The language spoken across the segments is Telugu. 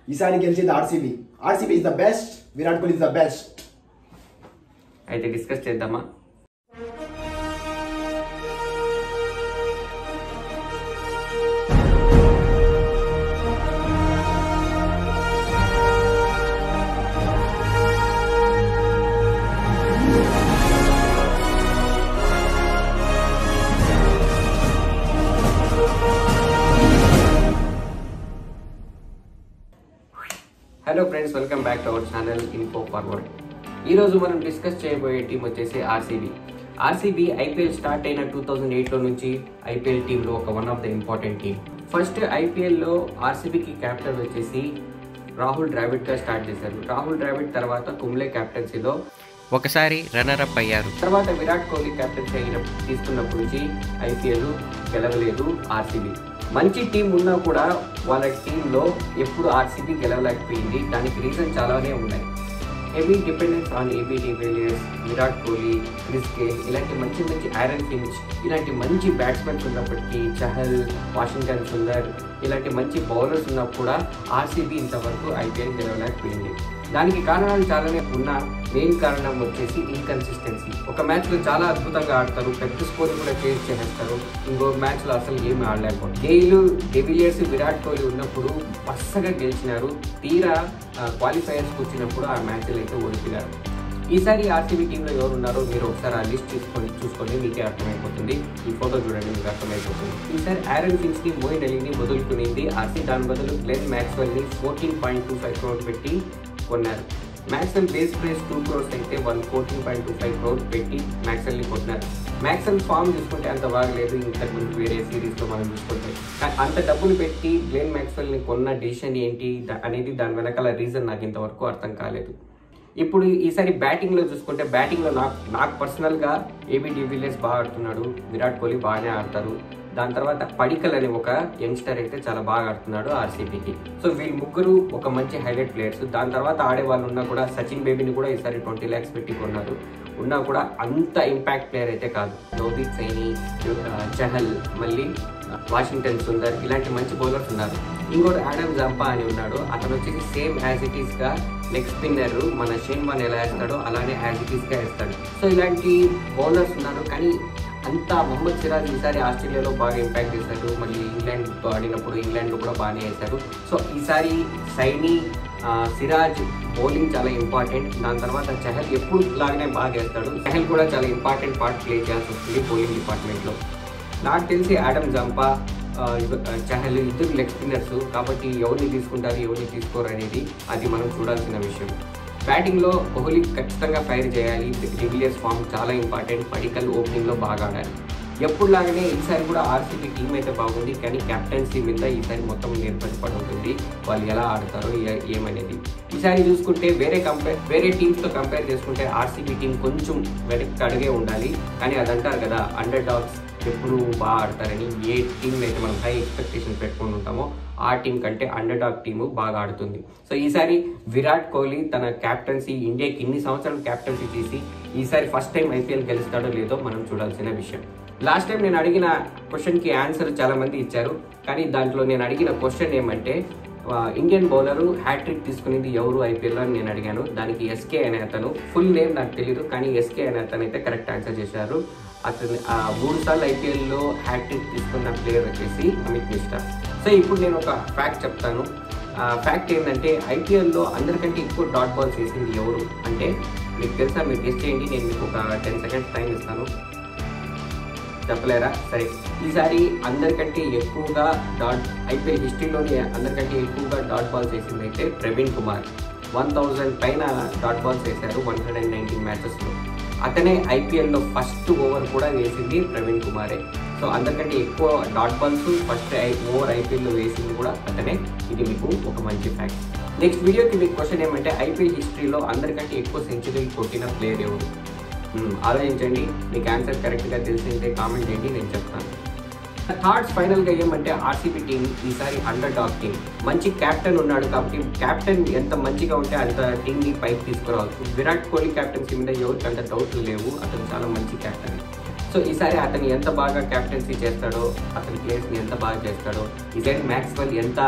ఈసారి గెలిచేది RCB RCB is the best Virat Kohli is the best అయితే డిస్కస్ చేద్దామా hello friends welcome back to our channel Info Forward ఈ రోజు మనం డిస్కస్ చేయబోయే టీం వచ్చేసి ఆర్సీబీ ఆర్సీబీ ఐపీఎల్ స్టార్ట్ అయిన టూ థౌజండ్ ఎయిట్లో నుంచి ఐపీఎల్ టీంలో ఒక one of the important team first ఐపీఎల్లో ఆర్సీబీకి క్యాప్టెన్ వచ్చేసి రాహుల్ ద్రావిడ్గా స్టార్ట్ చేశారు రాహుల్ ద్రావిడ్ తర్వాత కుంబ్లే క్యాప్టెన్సీలో ఒకసారి రన్నర్ అప్ అయ్యారు తర్వాత విరాట్ కోహ్లీ కెప్టెన్సీ అయిన తీసుకున్నప్పటి నుంచి ఐపీఎల్ గెలవలేదు ఆర్సీబీ మంచి టీం ఉన్నా కూడా వాళ్ళ టీంలో ఎప్పుడు ఆర్సీబీ గెలవలేకపోయింది దానికి రీజన్ చాలానే ఉన్నాయి heavy dependence on AB de Villiers Virat Kohli Chris Gayle ఇలాంటి మంచి మంచి ఐరన్ ఫించ్ ఇలాంటి మంచి బ్యాట్స్మెన్స్ ఉన్నప్పటికీ చహల్ వాషింగ్టన్ సుందర్ ఇలాంటి మంచి బౌలర్స్ ఉన్నా కూడా ఆర్సీబీ ఇంతవరకు ఐపీఎల్ గెలవలేకపోయింది దానికి కారణాలు చాలానే ఉన్నా మెయిన్ కారణం వచ్చేసి ఇన్కన్సిస్టెన్సీ ఒక మ్యాచ్ లో చాలా అద్భుతంగా ఆడతారు పెద్ద స్కోర్ కూడా చేంజ్ చేసేస్తారు ఇంకో మ్యాచ్ లో అసలు ఏమి ఆడలేకపోతే గెయిల్ డెవిలియర్స్ విరాట్ కోహ్లీ ఉన్నప్పుడు పచ్చగా గెలిచినారు తీరా క్వాలిఫైయర్స్ వచ్చినప్పుడు ఆ మ్యాచ్లు అయితే ఓడిపోయారు ఈసారి ఆర్సీబీ టీంలో ఎవరు ఉన్నారో మీరు ఒకసారి ఆ లిస్ట్ తీసుకొని చూసుకొని మీకే అర్థమైపోతుంది ఈ ఫోటో చూడండి మీకు అర్థమైపోతుంది ఈసారి ఆరన్ ఫిన్స్ ని మోయిన్ అలీని వదులుకునేది ఆర్సీ దాని బదులు గ్లెన్ మ్యాక్స్వెల్ ని fourteen point two five crore పెట్టి కొన్నారు Maxwell base price two crores అయితే one fourteen point two five crore పెట్టి మ్యాక్సెల్ ని కొట్టినారు మ్యాక్సెల్ ఫామ్ చూసుకుంటే అంత బాగలేదు ఇంతకు ముందు వేరే సిరీస్ లో మనం చూసుకుంటే కానీ అంత డబ్బులు పెట్టి గ్లెన్ మ్యాక్స్వెల్ ని కొన్న డిసిషన్ ఏంటి ద- అనేది దాని వెనకాల రీజన్ నాకు ఇంతవరకు అర్థం కాలేదు ఇప్పుడు ఈసారి బ్యాటింగ్ లో చూసుకుంటే బ్యాటింగ్ లో నాకు నాకు పర్సనల్ గా ఏబీ డివిలియర్స్ బాగా ఆడుతున్నాడు విరాట్ కోహ్లీ బాగానే ఆడతారు దాని తర్వాత పడికల్ అనే ఒక యంగ్స్టర్ అయితే చాలా బాగా ఆడుతున్నాడు ఆర్సీబీకి సో వీళ్ళు ముగ్గురు ఒక మంచి హైలైట్ ప్లేయర్స్ దాని తర్వాత ఆడే వాళ్ళు ఉన్నా కూడా సచిన్ బేబీని కూడా ఈసారి ట్వంటీ ల్యాక్స్ పెట్టి కొన్నారు ఉన్నా కూడా అంత ఇంపాక్ట్ ప్లేయర్ అయితే కాదు నవదీప్ సైని ఆ, చహల్ మళ్ళీ వాషింగ్టన్ సుందర్ ఇలాంటి మంచి బౌలర్స్ ఉన్నారు ఇంకోటి ఆడమ్ జంపా అని ఉన్నాడు అతను వచ్చేసి సేమ్ యాజ్ ఇట్ ఈస్ గా లెగ్ స్పిన్నర్ మన షేన్ వాన్ ఎలా వేస్తాడో అలానే యాజ్ ఇట్ ఈస్ గా వేస్తాడు సో ఇలాంటి బౌలర్స్ ఉన్నారు కానీ అంతా మొహమ్మద్ సిరాజ్ ఈసారి ఆస్ట్రేలియాలో బాగా ఇంపాక్ట్ చేశారు మళ్ళీ ఇంగ్లాండ్తో ఆడినప్పుడు ఇంగ్లాండ్లో కూడా బాగానే వేశారు సో ఈసారి సైని ఆ, సిరాజ్ బౌలింగ్ చాలా ఇంపార్టెంట్ దాని తర్వాత చహల్ ఎప్పుడు లాగానే బాగా వేస్తాడు చహల్ కూడా చాలా ఇంపార్టెంట్ పార్ట్ ప్లే చేయాల్సి వస్తుంది బౌలింగ్ డిపార్ట్మెంట్లో నాకు తెలిసి ఆడమ్ జంపా ఆ, ఇవ- ఆ, చహల్ ఇద్దరు లెగ్ స్పిన్నర్స్ కాబట్టి ఎవరిని తీసుకుంటారు ఎవరిని తీసుకోరు అనేది అది మనం చూడాల్సిన విషయం బ్యాటింగ్లో కోహ్లీ ఖచ్చితంగా ఫైర్ చేయాలి డివిలియర్స్ ఫామ్ చాలా ఇంపార్టెంట్ పడికల్ ఓపెనింగ్లో బాగా ఆడాలి ఎప్పుడు లాగానే ఈసారి కూడా ఆర్సీబీ టీం అయితే బాగుంది కానీ కెప్టెన్సీ మీద ఈసారి మొత్తం నిర్భరపడి ఉంటుంది వాళ్ళు ఎలా ఆడతారో ఏ- ఏమనేది ఈసారి చూసుకుంటే వేరే కంపేర్ వేరే టీమ్స్తో కంపేర్ చేసుకుంటే ఆర్సీబీ టీం కొంచెం వెనక్కి అడిగే ఉండాలి కానీ అది అంటారు కదా అండర్ డాగ్స్ ఎప్పుడు బాగా ఆడతారని ఏ టీం అయితే మనం హై ఎక్స్పెక్టేషన్ పెట్టుకుని ఉంటామో ఆ టీం కంటే అండర్ డాగ్ టీము బాగా ఆడుతుంది సో ఈసారి విరాట్ కోహ్లీ తన క్యాప్టెన్సీ ఇండియాకి ఇన్ని సంవత్సరాలు క్యాప్టెన్సీ చేసి ఈసారి ఫస్ట్ టైం ఐపీఎల్ గెలుస్తాడో లేదో మనం చూడాల్సిన విషయం లాస్ట్ టైం నేను అడిగిన క్వశ్చన్కి ఆన్సర్ చాలా మంది ఇచ్చారు కానీ దాంట్లో నేను అడిగిన క్వశ్చన్ ఏమంటే ఆ, ఇండియన్ బౌలరు హ్యాట్రిక్ తీసుకునేది ఎవరు ఐపీఎల్ అని నేను అడిగాను దానికి ఎస్కే అనే అతను ఫుల్ నేమ్ నాకు తెలియదు కానీ ఎస్కే అనే అతను అయితే కరెక్ట్ ఆన్సర్ చేశారు అతను ఆ, మూడు సార్లు ఐపీఎల్లో హ్యాట్రిక్ తీసుకున్న ప్లేయర్ వచ్చేసి అమిత్ మిశ్రా సో ఇప్పుడు నేను ఒక ఫ్యాక్ట్ చెప్తాను ఫ్యాక్ట్ ఏంటంటే ఐపీఎల్లో అందరికంటే ఎక్కువ డాట్ బాల్స్ వేసింది ఎవరు అంటే మీకు తెలుసా మీరు గెస్ట్ చేయండి నేను మీకు ఒక టెన్ సెకండ్స్ టైం ఇస్తాను చెప్పలేరా సరే ఈసారి అందరికంటే ఎక్కువగా డాట్ ఐపీఎల్ హిస్టరీలోనే అందరికంటే ఎక్కువగా డాట్ బాల్స్ వేసింది అయితే ప్రవీణ్ కుమార్ వన్ థౌజండ్ పైన డాట్ బాల్స్ వేశారు వన్ హండ్రెడ్ అండ్ నైన్టీన్ మ్యాచెస్లో అతనే ఐపీఎల్లో ఫస్ట్ ఓవర్ కూడా వేసింది ప్రవీణ్ కుమారే సో అందరికంటే ఎక్కువ డాట్ బాల్స్ ఫస్ట్ ఓవర్ ఐపీఎల్లో వేసింది కూడా అతనే ఇది మీకు ఒక మంచి ఫ్యాక్ట్ నెక్స్ట్ వీడియోకి మీకు క్వశ్చన్ ఏమంటే ఐపీఎల్ హిస్టరీలో అందరికంటే ఎక్కువ సెంచరీలు కొట్టిన ప్లేయర్ ఎవరు మ్మ్, ఆలోచించండి మీకు ఆన్సర్ కరెక్ట్గా తెలిసింటే కామెంట్ చేయండి నేను చెప్తాను థాట్స్ ఫైనల్ గా ఏమంటే ఆర్సీబీ టీం ఈసారి అండర్ డాగ్ టీం మంచి కెప్టెన్ ఉన్నాడు కాబట్టి కెప్టెన్ ఎంత మంచిగా ఉంటే అంత టీం ని పైకి తీసుకురావచ్చు విరాట్ కోహ్లీ కెప్టెన్సీ మీద ఎవరికి అంత డౌట్లు లేవు అతను చాలా మంచి కెప్టెన్ సో ఈసారి అతను ఎంత బాగా కెప్టెన్సీ చేస్తాడో అతని ప్లేస్ ని ఎంత బాగా చేస్తాడో ఈసారి మ్యాక్స్వెల్ ఎంత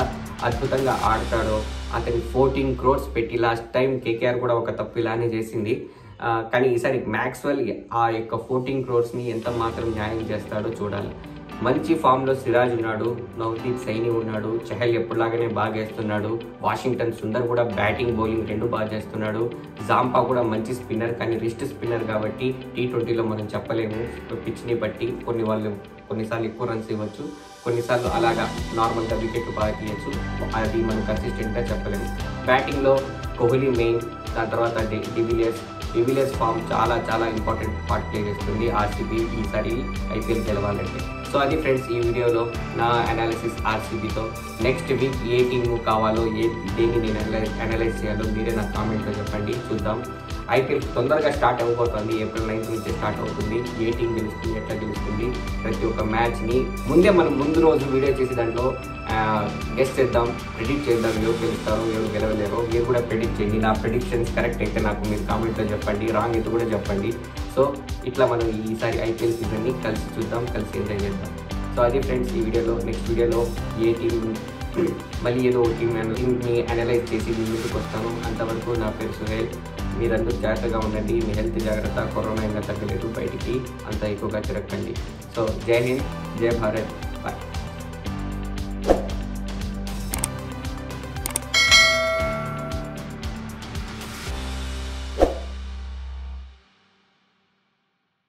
అద్భుతంగా ఆడతాడో అతని ఫోర్టీన్ క్రోర్స్ పెట్టి లాస్ట్ టైం కేకేఆర్ కూడా ఒక తప్పు ఇలానే చేసింది ఆ, కానీ ఈసారి మ్యాక్స్వెల్ ఆ యొక్క ఫోర్టీన్ క్రోర్స్ని ఎంత మాత్రం న్యాయం చేస్తాడో చూడాలి మంచి ఫామ్లో సిరాజ్ ఉన్నాడు నవదీప్ సైని ఉన్నాడు చహల్ ఎప్పుడులాగానే బాగా వేస్తున్నాడు వాషింగ్టన్ సుందర్ కూడా బ్యాటింగ్ బౌలింగ్ రెండు బాగా చేస్తున్నాడు జాంపా కూడా మంచి స్పిన్నర్ కానీ రిస్ట్ స్పిన్నర్ కాబట్టి టీ ట్వంటీలో మనం చెప్పలేము పిచ్ని బట్టి కొన్ని వాళ్ళు కొన్నిసార్లు ఎక్కువ రన్స్ ఇవ్వచ్చు కొన్నిసార్లు అలాగా నార్మల్గా వికెట్లు బాగా తీయచ్చు అది మనం కన్సిస్టెంట్గా చెప్పలేము బ్యాటింగ్లో కోహ్లీ మెయిన్ దాని తర్వాత డి- డివిలియర్స్ డివిలియర్స్ ఫామ్ చాలా చాలా ఇంపార్టెంట్ పార్ట్ ప్లే చేస్తుంది ఆర్సీబీ ఈసారి ఐపీఎల్ గెలవాలంటే సో అది ఫ్రెండ్స్ ఈ వీడియోలో నా అనాలిసిస్ ఆర్సీబీతో నెక్స్ట్ వీక్ ఏ టీమ్ కావాలో ఏ దేన్ని నేను అనలైజ్ అనలైజ్ చేయాలో మీరే నాకు కామెంట్లో చెప్పండి చూద్దాం ఐపీఎల్ తొందరగా స్టార్ట్ అవ్వబోతోంది ఏప్రిల్ నైన్త్ నుంచి స్టార్ట్ అవుతుంది ఏ టీం గెలుస్తుంది ఎట్లా గెలుస్తుంది ప్రతి ఒక్క మ్యాచ్ని ముందే మనం ముందు రోజు వీడియో చేసి దాంట్లో గెస్ట్ చేద్దాం ప్రిడిక్ట్ చేద్దాం ఎవరు గెలుస్తారో ఎవరు గెలవలేరో మీరు కూడా ప్రిడిక్ట్ చేయండి నా ప్రిడిక్షన్స్ కరెక్ట్ అయితే నాకు మీరు కామెంట్లో చెప్పండి రాంగ్ అయితే కూడా చెప్పండి సో ఇట్లా మనం ఈసారి ఐపీఎల్ సీజన్ని కలిసి చూద్దాం కలిసి ఎంజాయ్ చేద్దాం సో అది ఫ్రెండ్స్ ఈ వీడియోలో నెక్స్ట్ వీడియోలో ఏ టీం మళ్ళీ ఏదో ఒక టీం టీంని అనలైజ్ చేసి మీ ముందుకు వస్తాను అంతవరకు నా పేరు సుహేల్ మీరందరూ జాగ్రత్తగా ఉండండి మీ హెల్త్ జాగ్రత్త కరోనా ఇంకా తగ్గలేదు బయటికి అంత ఎక్కువగా తిరగకండి సో జై హింద్ జై భారత్